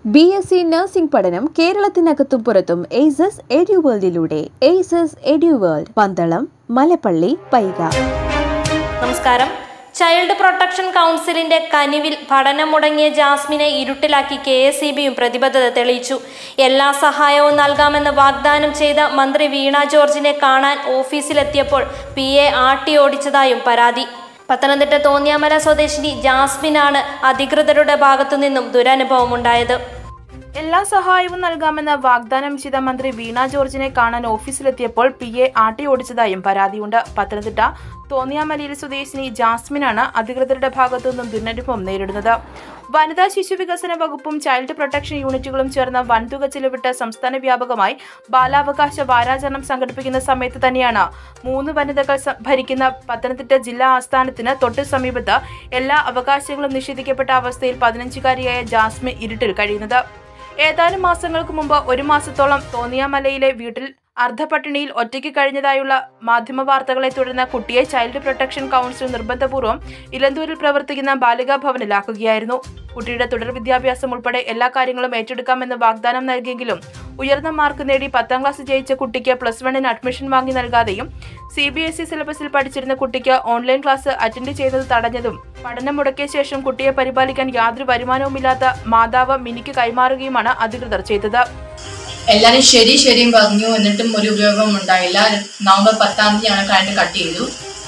B S C nursing പഠനം കേരളത്തിനകത്തും പുറത്തും എയ്സസ് എഡ്യൂവേൾഡിലൂടെ എയ്സസ് എഡ്യൂവേൾഡ് പന്തളം മലപ്പള്ളി പൈക നമസ്കാരം ചൈൽഡ് പ്രൊട്ടക്ഷൻ കൗൺസിലിന്റെ കനിവിൽ പഠനം മുടങ്ങിയ ജാസ്മിനെ ഇരുട്ടിലാക്കി കെ എസ് ഇ ബിയും പ്രതിബദ്ധത തെളിയിച്ചു എല്ലാ സഹായവും നൽകാമെന്ന് വാഗ്ദാനം ചെയ്ത മന്ത്രി വീണ ജോർജിനെ കാണാൻ ഓഫീസിലെത്തിയപ്പോൾ പി എ ആട്ടി ഓടിച്ചതായും പരാതി പത്തനംതിട്ട തോന്നിയാമല സ്വദേശിനി ജാസ്മിനാണ് അധികൃതരുടെ ഭാഗത്തുനിന്നും ദുരനുഭവമുണ്ടായത് എല്ലാ സഹായവും നൽകാമെന്ന് വാഗ്ദാനം ചെയ്ത മന്ത്രി വീണ ജോർജിനെ കാണാൻ ഓഫീസിലെത്തിയപ്പോൾ പി എ ആട്ടി ഓടിച്ചതായും പരാതിയുണ്ട് പത്തനംതിട്ട തോന്നിയാമലയിൽ സ്വദേശിനി ജാസ്മിനാണ് അധികൃതരുടെ ഭാഗത്തു നിന്നും ദുരനുഭവം നേരിടുന്നത് വനിതാ ശിശു വികസന വകുപ്പും ചൈൽഡ് പ്രൊട്ടക്ഷൻ യൂണിറ്റുകളും ചേർന്ന് വൻതുക ചിലവിട്ട് സംസ്ഥാന വ്യാപകമായി ബാലാവകാശ വാരാചരണം സംഘടിപ്പിക്കുന്ന സമയത്ത് തന്നെയാണ് മൂന്ന് വനിതകൾ സ- ഭരിക്കുന്ന പത്തനംതിട്ട ജില്ലാ ആസ്ഥാനത്തിന് തൊട്ട് സമീപത്ത് എല്ലാ അവകാശങ്ങളും നിഷേധിക്കപ്പെട്ട അവസ്ഥയിൽ പതിനഞ്ചുകാരിയായ ജാസ്മിൻ ഇരുട്ടിൽ കഴിയുന്നത് ഏതാനും മാസങ്ങൾക്ക് മുമ്പ് ഒരു മാസത്തോളം തോന്നിയാമലയിലെ വീട്ടിൽ അർദ്ധപട്ടിണിയിൽ ഒറ്റയ്ക്ക് കഴിഞ്ഞതായുള്ള മാധ്യമ വാർത്തകളെ തുടർന്ന് കുട്ടിയെ ചൈൽഡ് പ്രൊട്ടക്ഷൻ കൗൺസിൽ നിർബന്ധപൂർവ്വം ഇലന്തൂരിൽ പ്രവർത്തിക്കുന്ന ബാലികാ ഭവനിലാക്കുകയായിരുന്നു കുട്ടിയുടെ തുടർ വിദ്യാഭ്യാസം ഉൾപ്പെടെ എല്ലാ കാര്യങ്ങളും ഏറ്റെടുക്കാമെന്ന് വാഗ്ദാനം നൽകിയെങ്കിലും ഉയർന്ന മാർക്ക് നേടി പത്താം ക്ലാസ് ജയിച്ച കുട്ടിക്ക് പ്ലസ് വണ്ണിന് അഡ്മിഷൻ വാങ്ങി നൽകാതെയും സി ബി എസ് ഇ സിലബസിൽ പഠിച്ചിരുന്ന കുട്ടിക്ക് ഓൺലൈൻ ക്ലാസ് അറ്റൻഡ് ചെയ്തത് തടഞ്ഞതും പഠനം മുടക്കിയ ശേഷം കുട്ടിയെ പരിപാലിക്കാൻ യാതൊരു വരുമാനവുമില്ലാത്ത മാതാവ് മിനിക്ക് കൈമാറുകയുമാണ് അധികൃതർ ചെയ്തത് എല്ലാരും ശരി ശരിയും പറഞ്ഞു എന്നിട്ടും ഒരു ഉപയോഗം ഉണ്ടായില്ല നവംബർ പത്താം തീയതി ഞങ്ങൾ കറണ്ട് കട്ട് ചെയ്തു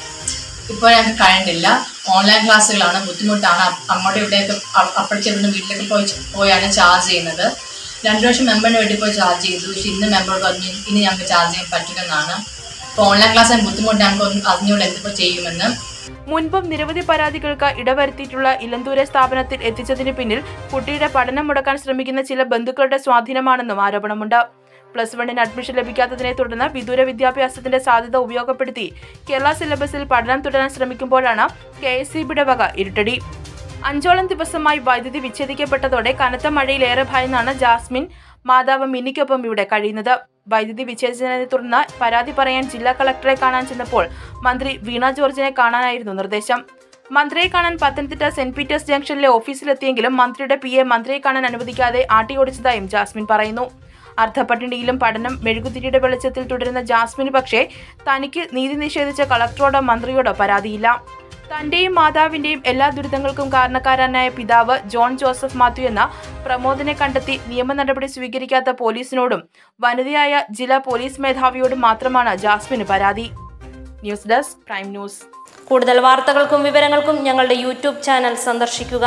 ഇപ്പോൾ ഞങ്ങൾക്ക് കറണ്ട് ഇല്ല ഓൺലൈൻ ക്ലാസ്സുകളാണ് ബുദ്ധിമുട്ടാണ് അ- അങ്ങോട്ടും ഇവിടെയൊക്കെ അ- അപ്പുറത്തെ ഇവിടുന്ന് വീട്ടിലേക്ക് പോയി ച- പോയാണ് ചാർജ് ചെയ്യുന്നത് രണ്ടു വർഷം മെമ്പറിന് വേണ്ടി പോയി ചാർജ് ചെയ്തു പക്ഷെ ഇന്ന് മെമ്പർ പറഞ്ഞു ഇനി ഞങ്ങൾക്ക് ചാർജ് ചെയ്യാൻ പറ്റില്ലെന്നാണ് ഇപ്പോൾ ഓൺലൈൻ ക്ലാസ് ബുദ്ധിമുട്ട് ഞങ്ങൾക്ക് ഒന്നും അറിഞ്ഞുകൊണ്ട് എന്തിപ്പോൾ ചെയ്യുമെന്ന് മുൻപും നിരവധി പരാതികൾക്ക് ഇടവരുത്തിയിട്ടുള്ള ഇലന്തൂരെ സ്ഥാപനത്തിൽ എത്തിച്ചതിന് പിന്നിൽ കുട്ടിയുടെ പഠനം മുടക്കാൻ ശ്രമിക്കുന്ന ചില ബന്ധുക്കളുടെ സ്വാധീനമാണെന്നും ആരോപണമുണ്ട് പ്ലസ് വണ്ണിന് അഡ്മിഷൻ ലഭിക്കാത്തതിനെ തുടർന്ന് വിദൂര വിദ്യാഭ്യാസത്തിന്റെ സാധ്യത ഉപയോഗപ്പെടുത്തി കേരള സിലബസിൽ പഠനം തുടരാൻ ശ്രമിക്കുമ്പോഴാണ് കെ എസ് സി ബിയുടെ വക ഇരുട്ടടി അഞ്ചോളം ദിവസമായി വൈദ്യുതി വിച്ഛേദിക്കപ്പെട്ടതോടെ കനത്ത മഴയിൽ ഏറെ ഭയന്നാണ് ജാസ്മിൻ മാതാവ് മിനിക്കൊപ്പം ഇവിടെ കഴിയുന്നത് വൈദ്യുതി വിച്ഛേദിച്ചതിനെ തുടർന്ന് പരാതി പറയാൻ ജില്ലാ കളക്ടറെ കാണാൻ ചെന്നപ്പോൾ മന്ത്രി വീണ ജോർജിനെ കാണാനായിരുന്നു നിർദ്ദേശം മന്ത്രിയെ കാണാൻ പത്തനംതിട്ട സെന്റ് പീറ്റേഴ്സ് ജംഗ്ഷനിലെ ഓഫീസിലെത്തിയെങ്കിലും മന്ത്രിയുടെ പി എ മന്ത്രിയെ കാണാൻ അനുവദിക്കാതെ ആട്ടിയോടിച്ചതായും ജാസ്മിൻ പറയുന്നു അർദ്ധപട്ടിണിയിലും പഠനം മെഴുകുതിരിയുടെ വെളിച്ചത്തിൽ തുടരുന്ന ജാസ്മിന് പക്ഷേ തനിക്ക് നീതി നിഷേധിച്ച കളക്ടറോടോ മന്ത്രിയോടോ പരാതിയില്ല തന്റെയും മാതാവിന്റെയും എല്ലാ ദുരിതങ്ങൾക്കും കാരണക്കാരനായ പിതാവ് ജോൺ ജോസഫ് മാത്യു എന്ന പ്രമോദിനെ കണ്ടെത്തി നിയമ നടപടി സ്വീകരിക്കാത്ത പോലീസിനോടും വനിതയായ ജില്ലാ പോലീസ് മേധാവിയോടും മാത്രമാണ് ജാസ്മിന് പരാതി ന്യൂസ് ഡെസ്ക് പ്രൈം ന്യൂസ് കൂടുതൽ വാർത്തകൾക്കും വിവരങ്ങൾക്കും ഞങ്ങളുടെ യൂട്യൂബ് ചാനൽ സന്ദർശിക്കുക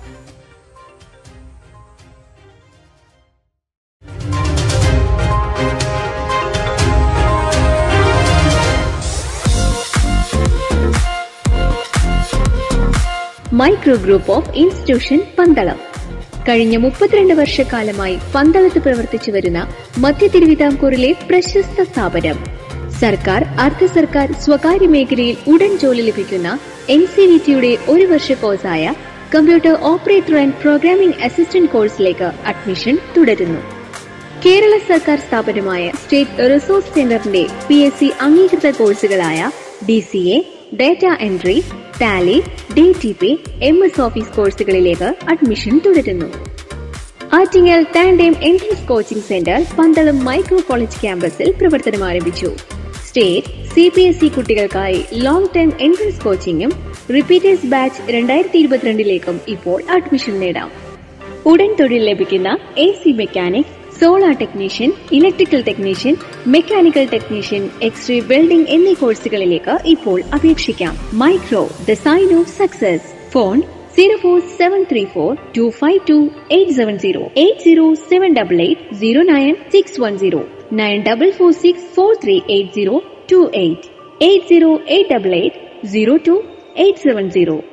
micro group of institution Pandalam കഴിഞ്ഞ മുപ്പത്തിരണ്ട് വർഷക്കാലമായി പന്തളത്ത് പ്രവർത്തിച്ചു വരുന്ന മധ്യ തിരുവിതാംകൂറിലെ പ്രശസ്ത സ്ഥാപനം സർക്കാർ അർദ്ധ സർക്കാർ സ്വകാര്യ മേഖലയിൽ ഉടൻ ജോലി ലഭിക്കുന്ന എൻ സി വി ടിയുടെ ഒരു വർഷ കോഴ്സായ computer operator and programming assistant കോഴ്സിലേക്ക് അഡ്മിഷൻ തുടരുന്നു കേരള സർക്കാർ സ്ഥാപനമായ സ്റ്റേറ്റ് റിസോഴ്സ് സെന്ററിന്റെ പി എസ് സി അംഗീകൃത കോഴ്സുകളായ D C A data entry Tally D T P M S office കോഴ്സുകളിലേക്ക് അഡ്മിഷൻ തുടരുന്നു Attingal Tandem entrance coaching centre Pandalam micro college ക്യാമ്പസിൽ പ്രവർത്തനം ആരംഭിച്ചു state C P S E കുട്ടികൾക്കായി ലോങ് ടേം എൻട്രൻസ് കോച്ചിങ്ങും റിപ്പീറ്റേഴ്സ് ബാച്ച് രണ്ടായിരത്തി ഇരുപത്തിരണ്ടിലേക്കും ഇപ്പോൾ അഡ്മിഷൻ നേടാം ഉടൻ തൊഴിൽ ലഭിക്കുന്ന A C mechanic solar technician electrical technician mechanical technician x ray welding എന്നീ കോഴ്സുകളിലേക്ക് ഇപ്പോൾ അപേക്ഷിക്കാം micro the sign of success phone zero four seven three four two five two eight seven zero eight zero seven double eight zero nine six one zero nine double four six four three eight zero two eight eight zero eight double eight zero two eight seven zero